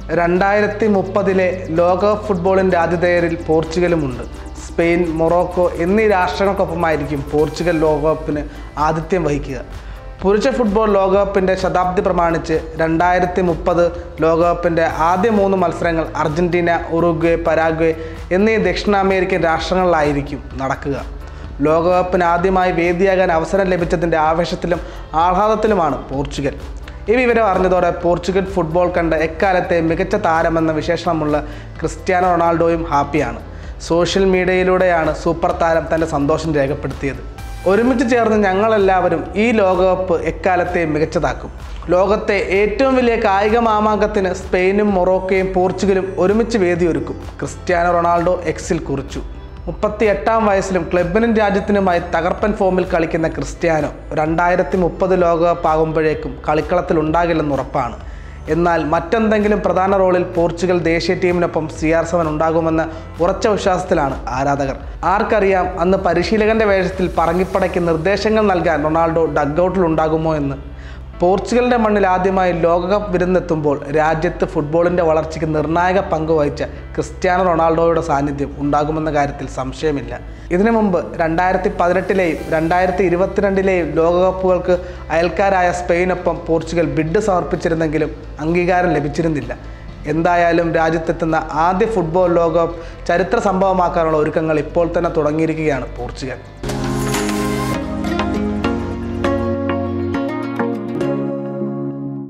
രണ്ടായിരത്തി മുപ്പതിലെ ലോകകപ്പ് ഫുട്ബോളിൻ്റെ ആതിഥേയരിൽ പോർച്ചുഗലുമുണ്ട് Spain Morocco എന്നീ രാഷ്ട്രങ്ങൾക്കൊപ്പമായിരിക്കും പോർച്ചുഗൽ ലോകകപ്പിന് ആതിഥ്യം വഹിക്കുക പുരുഷ ഫുട്ബോൾ ലോകകപ്പിൻ്റെ ശതാബ്ദി പ്രമാണിച്ച് രണ്ടായിരത്തി മുപ്പത് ലോകകപ്പിൻ്റെ ആദ്യ മൂന്ന് മത്സരങ്ങൾ അർജന്റീന ഉറുഗ്വേ പരാഗ്വേ എന്നീ ദക്ഷിണാമേരിക്കൻ രാഷ്ട്രങ്ങളിലായിരിക്കും നടക്കുക ലോകകപ്പിന് ആദ്യമായി വേദിയാകാൻ അവസരം ലഭിച്ചതിൻ്റെ ആവേശത്തിലും ആഹ്ലാദത്തിലുമാണ് പോർച്ചുഗൽ ഈ വിവരം അറിഞ്ഞതോടെ പോർച്ചുഗൽ ഫുട്ബോൾ കണ്ട എക്കാലത്തെ മികച്ച താരമെന്ന വിശേഷണമുള്ള ക്രിസ്ത്യാനോ റൊണാൾഡോയും ഹാപ്പിയാണ് സോഷ്യൽ മീഡിയയിലൂടെയാണ് സൂപ്പർ താരം തൻ്റെ സന്തോഷം രേഖപ്പെടുത്തിയത് ഒരുമിച്ച് ചേർന്ന് ഞങ്ങളെല്ലാവരും ഈ ലോകകപ്പ് എക്കാലത്തെയും മികച്ചതാക്കും ലോകത്തെ ഏറ്റവും വലിയ കായിക മാമാങ്കത്തിന് സ്പെയിനും മൊറോക്കോയും പോർച്ചുഗലും ഒരുമിച്ച് വേദിയൊരുക്കും ക്രിസ്ത്യാനോ റൊണാൾഡോ എക്സിൽ കുറിച്ചു മുപ്പത്തി എട്ടാം വയസ്സിലും ക്ലബിനും രാജ്യത്തിനുമായി തകർപ്പൻ ഫോമിൽ കളിക്കുന്ന ക്രിസ്ത്യാനോ രണ്ടായിരത്തി മുപ്പത് ലോകകപ്പ് ആകുമ്പോഴേക്കും കളിക്കളത്തിൽ ഉണ്ടാകില്ലെന്ന് ഉറപ്പാണ് എന്നാൽ മറ്റെന്തെങ്കിലും പ്രധാന റോളിൽ പോർച്ചുഗൽ ദേശീയ ടീമിനൊപ്പം സി ആർ സെവൻ ഉണ്ടാകുമെന്ന ഉറച്ച വിശ്വാസത്തിലാണ് ആരാധകർ ആർക്കറിയാം അന്ന് പരിശീലകന്റെ വേഷത്തിൽ പറങ്ങിപ്പടയ്ക്ക് നിർദ്ദേശങ്ങൾ നൽകാൻ റൊണാൾഡോ ഡഗ്ഔട്ടിൽ ഉണ്ടാകുമോ എന്ന് പോർച്ചുഗലിന്റെ മണ്ണിൽ ആദ്യമായി ലോകകപ്പ് വിരുന്നെത്തുമ്പോൾ രാജ്യത്ത് ഫുട്ബോളിന്റെ വളർച്ചയ്ക്ക് നിർണായക പങ്ക് വഹിച്ച ക്രിസ്ത്യാനോ റൊണാൾഡോയുടെ സാന്നിധ്യം ഉണ്ടാകുമെന്ന കാര്യത്തിൽ സംശയമില്ല ഇതിനു മുമ്പ് രണ്ടായിരത്തി പതിനെട്ടിലെയും രണ്ടായിരത്തി ഇരുപത്തിരണ്ടിലെയും ലോകകപ്പുകൾക്ക് അയൽക്കാരായ സ്പെയിനൊപ്പം പോർച്ചുഗൽ ബിഡ് സമർപ്പിച്ചിരുന്നെങ്കിലും അംഗീകാരം ലഭിച്ചിരുന്നില്ല എന്തായാലും രാജ്യത്തെത്തുന്ന ആദ്യ ഫുട്ബോൾ ലോകകപ്പ് ചരിത്ര സംഭവമാക്കാനുള്ള ഒരുക്കങ്ങൾ ഇപ്പോൾ തന്നെ തുടങ്ങിയിരിക്കുകയാണ് പോർച്ചുഗൽ